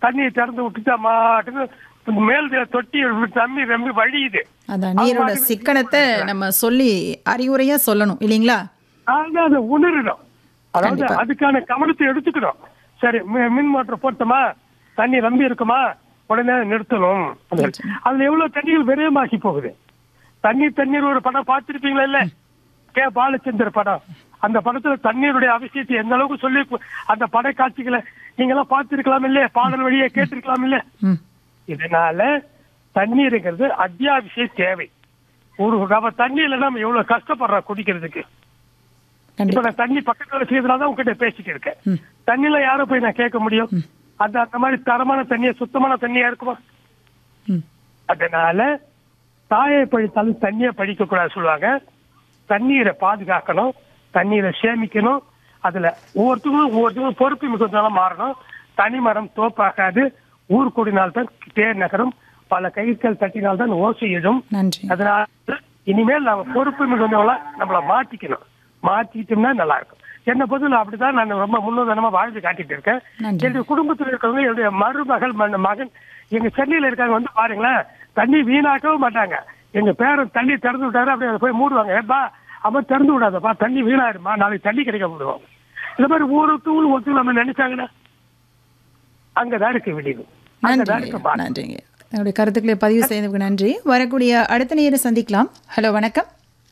தண்ணியை திறந்து விட்டுட்டா மாட்டுக்கு மேல் தொட்டி தண்ணி ரொம்ப வழியுது அதான் நீரோட சிக்கனத்தை நம்ம சொல்லி அறிவுரையா சொல்லணும் இல்லைங்களா ஆனா அதை உணரணும் அதாவது கண்டிப்பா. அதுக்கான கவனத்தை எடுத்துக்கணும் சரி மி- மின் மோட்டர் போட்டோமா தண்ணி நம்பி இருக்குமா உடனே நிறுத்தணும் அது- அதுல எவ்வளவு தண்ணிகள் விரயமாகி போகுது தண்ணீர் தண்ணீர் ஒரு படம் பார்த்திருப்பீங்களா இல்ல கே பாலச்சந்தர் படம் அந்த படத்துல தண்ணீருடைய அவசியத்தை எந்த அளவுக்கு சொல்லி அந்த பட காட்சிகளை நீங்க எல்லாம் பார்த்திருக்கலாம் இல்லையா பாடல் வழியே கேட்டிருக்கலாம் இல்ல ம் இதனால தண்ணீருங்கிறது அத்தியாவசிய தேவை ஒரு நம்ம தண்ணியில நம்ம எவ்வளவு கஷ்டப்படுறோம் குடிக்கிறதுக்கு இப்ப கண்டிப்பா நான் தண்ணி பக்கத்துல செய்யறதுனால தான் உங்ககிட்ட பேசிட்டு இருக்கேன் தண்ணியில யார போய் நான் கேட்க முடியும் அந்த அந்த மாதிரி தரமான தண்ணிய சுத்தமான தண்ணியா இருக்குமா ம் அதனால தாயை பழித்தாலும் தண்ணியை பழிக்க கூடாது சொல்லுவாங்க தண்ணீரை பாதுகாக்கணும் தண்ணீரை சேமிக்கணும் அதுல ஒவ்வொருத்தரும் ஒவ்வொருத்தரும் பொறுப்பு மிகுந்தனால மாறணும் தனி மரம் தோப்பாகாது ஊர் கூடினால் தான் தேர் நகரும் பல கைகள் தட்டினால் தான் ஓசை எழும் நன்றி அதனால இனிமேல் நாம பொறுப்பு மிகுந்தவங்களா நம்மள மாத்திக்கணும் மாத்திக்கிட்டோம்னா நல்லா இருக்கும் என்ன பொதுவில் அப்படிதான் நான் ரொம்ப முன்னுதாரணமா வாழ்ந்து காட்டிட்டு இருக்கேன் நன்றி. என்னுடைய குடும்பத்தில் இருக்கிறவங்க என்னுடைய மருமகள் ம- மகன் எங்க சென்னையில இருக்காங்க வந்து பாருங்களேன் தண்ணி வீணாக்கவும் மாட்டாங்க எங்க பேரன் தண்ணி திறந்து விட்டாரு அப்படியே அதை போய் மூடுவாங்க ஏப்பா அம்மா திறந்து விடாதப்பா தண்ணி வீணாயிருமா நாளைக்கு தண்ணி கிடைக்க விடுவோம் இந்த மாதிரி ஒரு தூள் ஒரு தூள் நம்ம நினைச்சாங்கன்னா அங்கதான் இருக்கு விடிவு அங்கதான் நன்றி இருக்கு பாடம். நன்றிங்க என்னுடைய கருத்துக்களை பதிவு செய்ததுக்கு நன்றி வரக்கூடிய அடுத்த நேரம் சந்திக்கலாம் ஹலோ வணக்கம்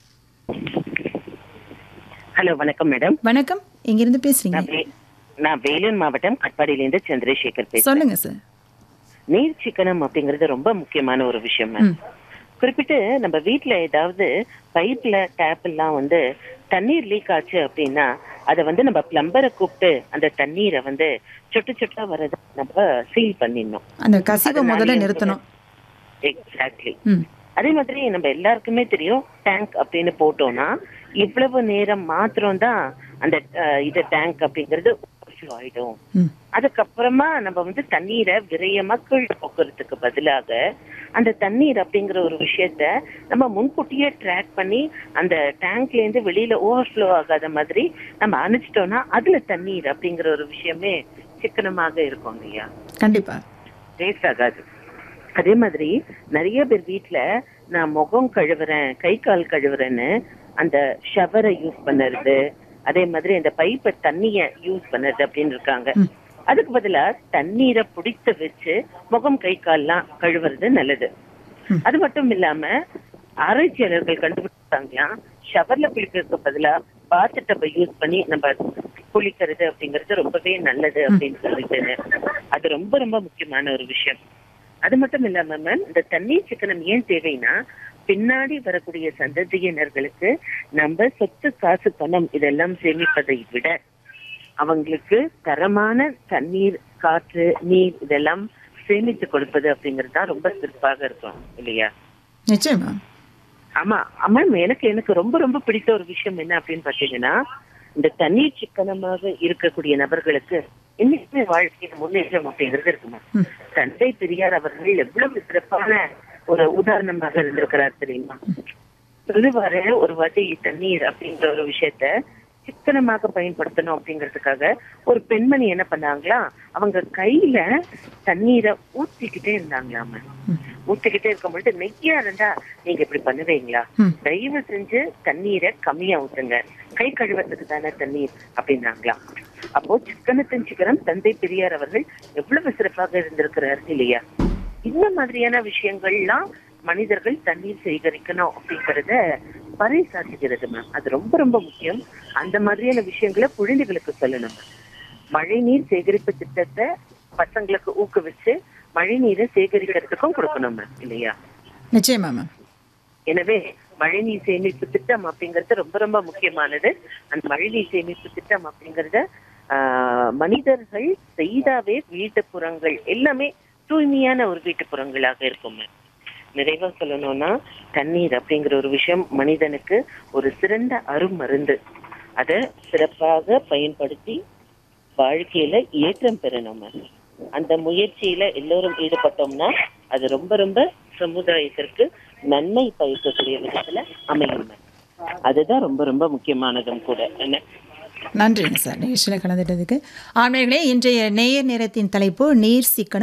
ஹலோ வணக்கம் மேடம் வணக்கம் இங்கிருந்து பேசுறீங்க நான் வே- நான் வேலூர் மாவட்டம் கட்பாடியிலேருந்து சந்திரசேகர் பேசுறேன் சொல்லுங்க சார் நீர் சிக்கனம் அப்படிங்கிறது ரொம்ப முக்கியமான ஒரு விஷயம் மேம் குறிப்பிட்டு நம்ம வீட்ல ஏதாவது பைப்ல டேப் எல்லாம் வந்து தண்ணீர் லீக் ஆச்சு அப்படின்னா அதை வந்து நம்ம பிளம்பரை கூப்பிட்டு அந்த தண்ணீரை வந்து சொட்டு சொட்டா வரதை நம்ம சீல் பண்ணிடணும் அந்த கசிவை முதல்ல நிறுத்தணும் எக்ஸாக்ட்லி ம் அதே மாதிரி நம்ம எல்லாருக்குமே தெரியும் டேங்க் அப்படின்னு போட்டோம்னா இவ்வளவு நேரம் மாத்திரம் தான் அந்த அஹ், இது டேங்க் அப்படிங்கிறது overflow ஆயிடும் ம் அதுக்கப்புறமா நம்ம வந்து தண்ணீரை விரயமா கீழே போக்குறதுக்கு பதிலாக அந்த தண்ணீர் அப்படிங்கிற ஒரு விஷயத்த நம்ம முன்கூட்டியே ட்ராக் பண்ணி அந்த டேங்க்ல இருந்து வெளியில ஓவர்ஃப்ளோ ஆகாத மாதிரி நம்ம அணைச்சிட்டோம்னா அதுல தண்ணீர் அப்படிங்கிற ஒரு விஷயமே சிக்கனமாக இருக்கும் இல்லையா கண்டிப்பா வேஸ்ட் ஆகாது அதே மாதிரி நிறைய பேர் வீட்ல நான் முகம் கழுவுறேன் கை கால் கழுவுறேன்னு அந்த ஷவரை யூஸ் பண்ணுறது அதே மாதிரி அந்த பைப்பை தண்ணிய யூஸ் பண்ணுறது அப்படின்னு இருக்காங்க அதுக்கு பதிலா தண்ணீரை பிடித்து வச்சு முகம் கை கால்லாம் கழுவுறது நல்லது அது மட்டும் இல்லாம ஆராய்ச்சியாளர்கள் கண்டுபிடிச்சாங்களாம் ஷவர்ல குளிக்கிறதுக்கு பதிலா பாத்து டப்பை யூஸ் பண்ணி நம்ம குளிக்கிறது அப்படிங்கிறது ரொம்பவே நல்லது அப்படின்னு சொல்லிட்டு அது ரொம்ப ரொம்ப முக்கியமான ஒரு விஷயம் அது மட்டும் இல்லாம மேம் இந்த தண்ணீர் சிக்கனம் ஏன் தேவைன்னா பின்னாடி வரக்கூடிய சந்ததியினர்களுக்கு நம்ம சொத்து காசு பணம் இதெல்லாம் சேமிப்பதை விட அவங்களுக்கு தரமான தண்ணீர் காற்று நீர் இதெல்லாம் சேமித்து கொடுப்பது அப்படிங்கிறது தான் ரொம்ப சிறப்பாக இருக்கும் இல்லையா நிச்சயமா ஆமா ஆமா எனக்கு எனக்கு ரொம்ப ரொம்ப பிடித்த ஒரு விஷயம் என்ன அப்படின்னு பாத்தீங்கன்னா இந்த தண்ணீர் சிக்கனமாக இருக்கக்கூடிய நபர்களுக்கு இன்னைக்குமே வாழ்க்கையில முன்னேற்றம் அப்படிங்கிறது இருக்குமா தந்தை பெரியார் அவர்கள் எவ்வளவு சிறப்பான ஒரு உதாரணமாக இருந்திருக்கிறார் தெரியுமா சொல்லுவாரு ஒரு வாட்டி தண்ணீர் அப்படிங்கிற ஒரு விஷயத்த சிக்கனமாக பயன்படுத்தணும் அப்படிங்கிறதுக்காக ஒரு பெண்மணி என்ன பண்ணாங்களா அவங்க கையில தண்ணீரை ஊத்திக்கிட்டே இருந்தாங்களாம ஊத்திக்கிட்டே இருக்கும் பொழுது நெய்யா இருந்தா நீங்க இப்படி பண்ணுவீங்களா தயவு செஞ்சு தண்ணீரை கம்மியா ஊத்துங்க கை கழுவத்துக்கு தானே தண்ணீர் அப்படின்னாங்களாம் அப்போ சிக்கனத்தின் சிக்கனம் தந்தை பெரியார் அவர்கள் எவ்வளவு சிறப்பாக இருந்திருக்கிறார் இல்லையா இந்த மாதிரியான விஷயங்கள்லாம் மனிதர்கள் தண்ணீர் சேகரிக்கணும் அப்படிங்கறத பறைசாற்றுகிறது மேம் அது ரொம்ப ரொம்ப முக்கியம் அந்த மாதிரியான விஷயங்களை குழந்தைகளுக்கு சொல்லணும் மழை நீர் சேகரிப்பு திட்டத்தை பசங்களுக்கு ஊக்குவிச்சு மழை நீரை சேகரிக்கிறதுக்கும் கொடுக்கணும் மேம் இல்லையா நிச்சயமா மேம் எனவே மழைநீர் சேமிப்பு திட்டம் அப்படிங்கிறது ரொம்ப ரொம்ப முக்கியமானது அந்த மழைநீர் சேமிப்பு திட்டம் அப்படிங்கறத ஆஹ், மனிதர்கள் செய்தாவே வீட்டுப்புறங்கள் எல்லாமே தூய்மையான ஒரு வீட்டுப்புறங்களாக இருக்கும் ma'am. நிறைவா சொல்லணும்னா தண்ணீர் அப்படிங்கிற ஒரு விஷயம் மனிதனுக்கு ஒரு சிறந்த அருமருந்து அதை சிறப்பாக பயன்படுத்தி வாழ்க்கையில ஏற்றம் பெறணும் ma'am. அந்த முயற்சியில எல்லோரும் ஈடுபட்டோம்னா அது ரொம்ப ரொம்ப சமுதாயத்திற்கு நன்மை பயக்கக்கூடிய விதத்துல அமையும் ma'am. அதுதான் ரொம்ப ரொம்ப முக்கியமானதும் கூட என்ன நன்றிங்க சார் நிகழ்ச்சியில் கலந்துட்டதுக்கு ஆண்மைகளே இன்றைய நேயர் நேரத்தின் தலைப்பு நீர் சிக்கனம்